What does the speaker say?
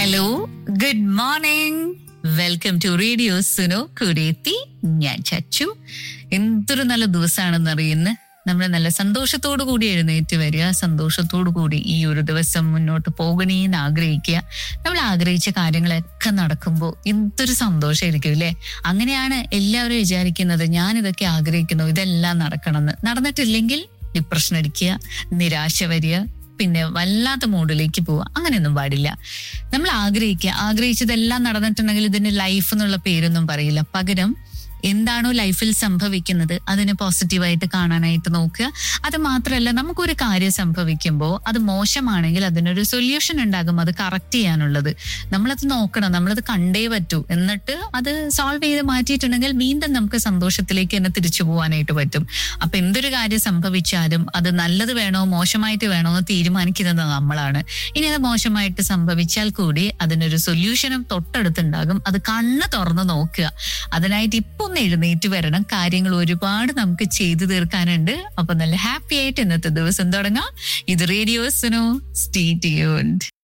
hello good morning welcome to radio Suno കൂടെത്തി ഞാൻ ചച്ചു എന്തൊരു നല്ല ദിവസമാണെന്ന് അറിയുന്ന നമ്മൾ നല്ല സന്തോഷത്തോടു കൂടി എഴുന്നേറ്റ് വരിക സന്തോഷത്തോടു കൂടി ഈ ഒരു ദിവസം മുന്നോട്ട് പോകണേന്ന് ആഗ്രഹിക്കുക നമ്മൾ ആഗ്രഹിച്ച കാര്യങ്ങളൊക്കെ നടക്കുമ്പോൾ എന്തൊരു സന്തോഷമായിരിക്കും അല്ലേ അങ്ങനെയാണ് എല്ലാവരും വിചാരിക്കുന്നത് ഞാൻ ഇതൊക്കെ ആഗ്രഹിക്കുന്നു ഇതെല്ലാം നടക്കണമെന്ന് നടന്നിട്ടില്ലെങ്കിൽ ഡിപ്രഷൻ അടിക്കുക നിരാശ വരിക പിന്നെ വല്ലാത്ത മൂഡിലേക്ക് പോവുക അങ്ങനെയൊന്നും പാടില്ല നമ്മൾ ആഗ്രഹിക്കുക ആഗ്രഹിച്ചതെല്ലാം നടന്നിട്ടുണ്ടെങ്കിൽ ഇതിന് ലൈഫ് എന്നുള്ള പേരൊന്നും പറയില്ല പകരം എന്താണോ ലൈഫിൽ സംഭവിക്കുന്നത് അതിനെ പോസിറ്റീവായിട്ട് കാണാനായിട്ട് നോക്കുക അത് മാത്രമല്ല നമുക്കൊരു കാര്യം സംഭവിക്കുമ്പോൾ അത് മോശമാണെങ്കിൽ അതിനൊരു സൊല്യൂഷൻ ഉണ്ടാകും അത് കറക്റ്റ് ചെയ്യാനുള്ളത് നമ്മളത് നോക്കണം നമ്മളത് കണ്ടേ പറ്റൂ എന്നിട്ട് അത് സോൾവ് ചെയ്ത് മാറ്റിയിട്ടുണ്ടെങ്കിൽ വീണ്ടും നമുക്ക് സന്തോഷത്തിലേക്ക് തന്നെ തിരിച്ചു പോകാനായിട്ട് പറ്റും അപ്പൊ എന്തൊരു കാര്യം സംഭവിച്ചാലും അത് നല്ലത് വേണോ മോശമായിട്ട് വേണോ എന്ന് തീരുമാനിക്കുന്നത് നമ്മളാണ് ഇനി അത് മോശമായിട്ട് സംഭവിച്ചാൽ കൂടി അതിനൊരു സൊല്യൂഷനും തൊട്ടടുത്തുണ്ടാകും അത് കണ്ണ് തുറന്ന് നോക്കുക അതിനായിട്ട് ഇപ്പൊ ഒന്ന് എഴുന്നേറ്റ് വരണം കാര്യങ്ങൾ ഒരുപാട് നമുക്ക് ചെയ്തു തീർക്കാനുണ്ട് അപ്പൊ നല്ല ഹാപ്പി ആയിട്ട് ഇന്നത്തെ ദിവസം തുടങ്ങാം ഇത് റേഡിയോസിനോ സ്റ്റേ ട്യൂൺഡ്